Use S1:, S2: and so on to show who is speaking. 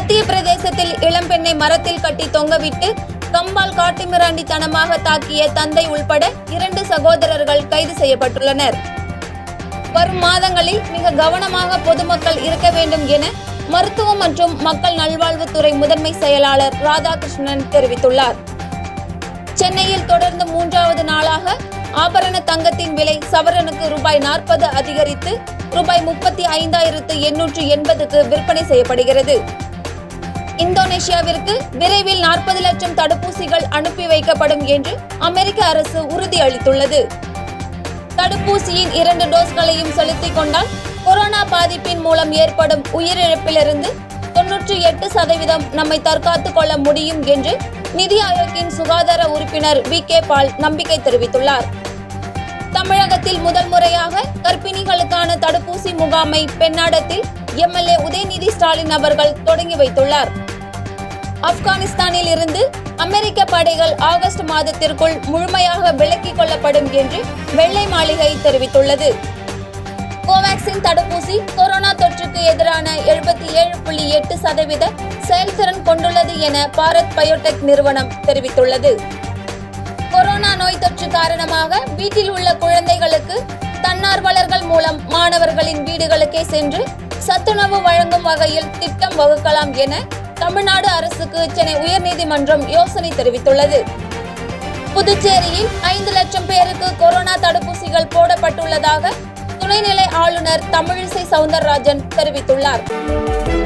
S1: மத்திய பிரதேசத்தில் இளம்பெண்ணை மரத்தில் கட்டி தொங்கவிட்டு கம்பால் காட்டுமிராண்டித்தனமாக தாக்கிய தந்தை உள்பட இரண்டு சகோதரர்கள் கைது செய்யப்பட்டுள்ளனர் வரும் மாதங்களில் மிக கவனமாக பொதுமக்கள் இருக்க வேண்டும் என மருத்துவம் மற்றும் மக்கள் நல்வாழ்வுத்துறை முதன்மை செயலாளர் ராதாகிருஷ்ணன் தெரிவித்துள்ளார் சென்னையில் தொடர்ந்து மூன்றாவது நாளாக ஆபரண தங்கத்தின் விலை சவரனுக்கு ரூபாய் நாற்பது அதிகரித்து ரூபாய் முப்பத்தி ஐந்தாயிரத்து எண்ணூற்று எண்பதுக்கு விற்பனை செய்யப்படுகிறது இந்தோனேஷியாவிற்கு விரைவில் நாற்பது லட்சம் தடுப்பூசிகள் அனுப்பி வைக்கப்படும் என்று அமெரிக்க அரசு உறுதியளித்துள்ளது தடுப்பூசியின் இரண்டு டோஸ்களையும் செலுத்திக் கொண்டால் கொரோனா பாதிப்பின் மூலம் ஏற்படும் உயிரிழப்பிலிருந்து தொன்னூற்றி எட்டு சதவீதம் நம்மை தற்காத்துக் கொள்ள முடியும் என்று நிதி ஆயோக்கின் சுகாதார உறுப்பினர் வி கே பால் நம்பிக்கை தெரிவித்துள்ளார் தமிழகத்தில் முதல் முறையாக கர்ப்பிணிகளுக்கான தடுப்பூசி முகாமை பெண்ணாடத்தில் எம்எல்ஏ உதயநிதி ஸ்டாலின் அவர்கள் தொடங்கி வைத்துள்ளார் ஆப்கானிஸ்தானில் இருந்து அமெரிக்க படைகள் ஆகஸ்ட் மாதத்திற்குள் முழுமையாக விலக்கிக் கொள்ளப்படும் என்று வெள்ளை மாளிகை தெரிவித்துள்ளது கோவாக்சின் தடுப்பூசி கொரோனா தொற்றுக்கு எதிரான எழுபத்தி ஏழு புள்ளி எட்டு சதவீத செயல்திறன் கொண்டுள்ளது என பாரத் பயோடெக் நிறுவனம் தெரிவித்துள்ளது கொரோனா நோய் தொற்று காரணமாக வீட்டில் உள்ள குழந்தைகளுக்கு தன்னார்வலர்கள் மூலம் மாணவர்களின் வீடுகளுக்கே சென்று சத்துணவு வழங்கும் வகையில் திட்டம் வகுக்கலாம் என தமிழ்நாடு அரசுக்கு சென்னை உயர்நீதிமன்றம் யோசனை தெரிவித்துள்ளது புதுச்சேரியில் ஐந்து லட்சம் பேருக்கு கொரோனா தடுப்பூசிகள் போடப்பட்டுள்ளதாக துணைநிலை ஆளுநர் தமிழிசை சவுந்தரராஜன் தெரிவித்துள்ளார்